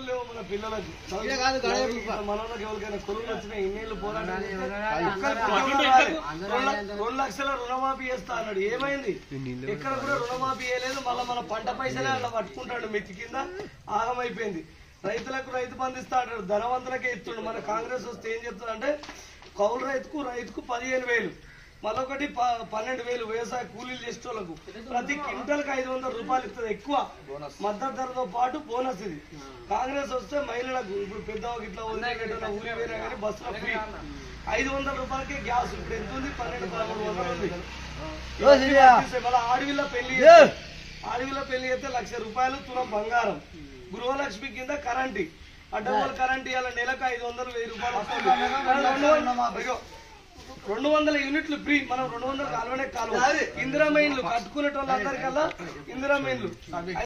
లేవు మన పిల్లలకు ఇదే కాదు, గడే ఇట్లా మనోళ్ళకి ఎవరికైనా కొలువులు వచ్చినాయి ఇన్నేళ్ళు పోరాటం చేస్తే ఎవరైనా ఒక్కరికి అందరూ ఉద్యోగం రాలే. అందరూ రెండు అందరూ రెండు లక్షల రుణమాఫీ చేస్తా అన్నాడు ఏమైంది ఎక్కడ కూడా రుణమాఫీ చేయలేదు మళ్ళీ మన పంట పైసలే అలా పట్టుకుంటాడు మెత్తి కింద ఆగమైపోయింది రైతులకు రైతు బంధిస్తా అంటాడు ధనవంతులకే ఇస్తుండు మన కాంగ్రెస్ వస్తే ఏం చెప్తుంది అంటే కౌలు రైతుకు రైతుకు పదిహేను వేలు మరొకటి ప- పన్నెండు వేలు వ్యవసాయ కూలీలు చేసేటోళ్ళకు ప్రతి క్వింటల్కి ఐదు వందల రూపాయలు ఇస్తుంది ఎక్కువ మద్దతు ధరతో పాటు బోనస్ ఇది కాంగ్రెస్ వస్తే మహిళలకు ఇప్పుడు పెద్ద ఇట్లా వదిలేకట్టా ఊరి పోయినా కానీ బస్సులో ఫ్రీ ఐదు వందల రూపాయలకే గ్యాస్ ఇప్పుడు ఎంత ఉంది పన్నెండు పదమూడు వందలు ఉంది మళ్ళీ ఆడవిల్ల పెళ్లి చేస్తే- ఆడవిల్ల పెళ్లి చేస్తే లక్ష రూపాయలు తులం బంగారం గృహలక్ష్మి కింద కరెంట్ అడ్డగోలు కరెంట్ ఇవాళ నెలకు ఐదు వందలు వెయ్యి రూపాయలు వస్తుంది. మనం రెండు వందలు- ఇగో, రెండు వందల యూనిట్లు ఫ్రీ మనం రెండు వందల కాలువనే కాలువ ఇందిరా మైన్లు కట్టుకునే వాళ్ళందరికల్లా ఇందిరా మైన్లు